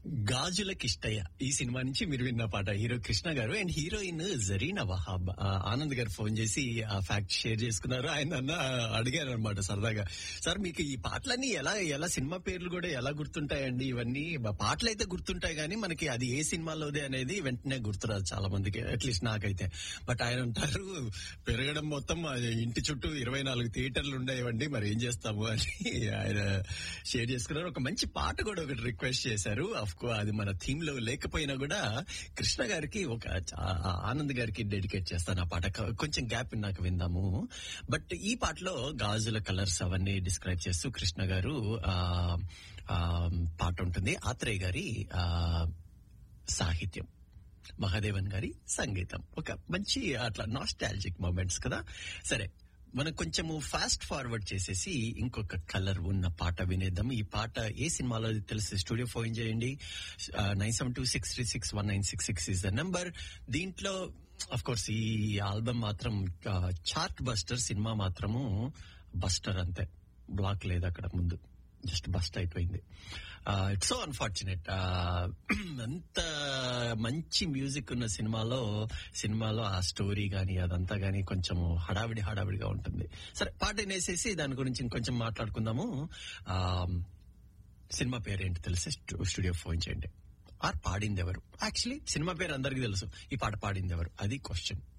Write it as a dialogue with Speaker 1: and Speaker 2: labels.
Speaker 1: గాజుల కిష్టయ్య ఈ సినిమా నుంచి మీరు విన్న పాట హీరో కృష్ణ గారు అండ్ హీరోయిన్ జరీనా వహాబ్ ఆ, ఆనంద్ గారు ఫోన్ చేసి ఆ ఫ్యాక్ట్ షేర్ చేసుకున్నారు ఆయన అన్న అడిగారు అనమాట సరదాగా సార్ మీకు ఈ పాటలన్నీ ఎలా ఎలా సినిమా పేర్లు కూడా ఎలా గుర్తుంటాయండి ఇవన్నీ బ- పాటలు అయితే గుర్తుంటాయి కానీ మనకి అది ఏ సినిమాలోదే అనేది వెంటనే గుర్తురాదు చాలా మందికి అట్లీస్ట్ నాకైతే బట్ ఆయన అంటారు పెరగడం మొత్తం ఆ ఇంటి చుట్టూ ఇరవై నాలుగు థియేటర్లు ఉండేవండి మరి ఏం చేస్తాము అని ఆయన షేర్ చేసుకున్నారు ఒక మంచి పాట కూడా ఒకటి రిక్వెస్ట్ చేశారు అఫ్ కో అది మన థీమ్ లో లేకపోయినా కూడా కృష్ణ గారికి ఒక చా- ఆనంద్ గారికి డెడికేట్ చేస్తాను ఆ పాట క- కొంచెం గ్యాప్ నాకు విందాము బట్ ఈ పాటలో గాజుల కలర్స్ అవన్నీ డిస్క్రైబ్ చేస్తూ కృష్ణ గారు ఆ ఆ, పాట ఉంటుంది ఆత్రేయ గారి ఆ సాహిత్యం మహాదేవన్ గారి సంగీతం ఒక మంచి అట్లా నాస్టాలజిక్ మూమెంట్స్ కదా సరే మనం కొంచెము ఫాస్ట్ ఫార్వర్డ్ చేసేసి ఇంకొక కలర్ ఉన్న పాట వినేద్దాం ఈ పాట ఏ సినిమాలో తెలిసి స్టూడియో ఫోన్ చేయండి nine seven two six three six one nine six six is the number దీంట్లో అఫ్ కోర్స్ ఈ ఆల్బమ్ మాత్రం చార్ట్ బస్టర్ సినిమా మాత్రము బస్టర్ అంతే బ్లాక్ లేదు అక్కడ ముందు జస్ట్ బస్ట్ అయిపోయింది ఇట్స్ సో అన్ఫార్చునేట్ అంత మంచి మ్యూజిక్ ఉన్న సినిమాలో సినిమాలో ఆ స్టోరీ గానీ అదంతా గానీ కొంచెం హడావిడి హడావిడిగా ఉంటుంది సరే పాట వినేసేసి దాని గురించి ఇంకొంచెం మాట్లాడుకుందాము ఆ, సినిమా పేరు ఏంటి తెలిసి స్టూ- స్టూడియో ఫోన్ చేయండి ఆర్ పాడింది ఎవరు యాక్చువల్లీ సినిమా పేరు అందరికీ తెలుసు ఈ పాట పాడింది ఎవరు అది క్వశ్చన్